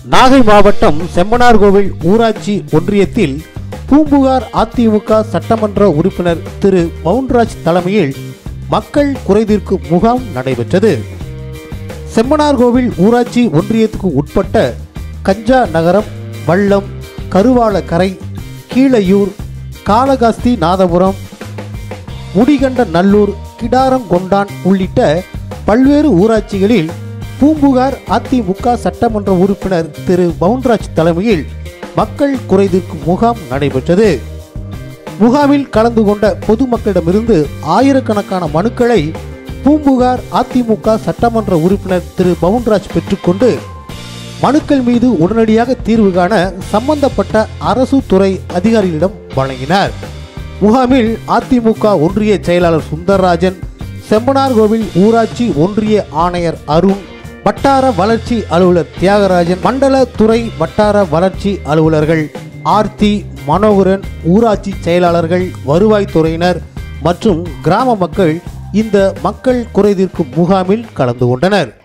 நாகை மாவட்டம் செம்மனார்கோவில் ஊராட்சி ஒன்றியத்தில் பூம்புகார் அதிமுக சட்டமன்ற உறுப்பினர் திரு மவுன்ராஜ் தலைமையில் மக்கள் குறைதீர்க்கும் முகாம் நடைபெற்றது செம்மனார்கோவில் ஊராட்சி ஒன்றியத்துக்கு உட்பட்ட கஞ்சா நகரம் வள்ளம் கருவாலக்கரை கீழையூர் காளகாஸ்தி நாதபுரம் முடிகண்ட நல்லூர் கிடாரங்கொண்டான் உள்ளிட்ட பல்வேறு ஊராட்சிகளில் பூம்புகார் அதிமுக சட்டமன்ற உறுப்பினர் திரு பவுன்ராஜ் தலைமையில் மக்கள் குறைதீர்க்கும் முகாம் நடைபெற்றது முகாமில் கலந்து கொண்ட பொதுமக்களிடமிருந்து ஆயிரக்கணக்கான மனுக்களை பூம்புகார் அதிமுக சட்டமன்ற உறுப்பினர் திரு பவுன்ராஜ் பெற்றுக்கொண்டு மனுக்கள் மீது உடனடியாக தீர்வு காண சம்பந்தப்பட்ட அரசு துறை அதிகாரிகளிடம் வழங்கினார் முகாமில் அதிமுக ஒன்றிய செயலாளர் சுந்தரராஜன் செம்பனார்கோவில் ஊராட்சி ஒன்றிய ஆணையர் அருண் வட்டார வளர்ச்சி அலுவலர் தியாகராஜன் மண்டல துறை வட்டார வளர்ச்சி அலுவலர்கள் ஆர்த்தி மனோகரன் ஊராட்சி செயலாளர்கள் வருவாய்த்துறையினர் மற்றும் கிராம மக்கள் இந்த மக்கள் குறைதீர்க்கும் முகாமில் கலந்து கொண்டனர்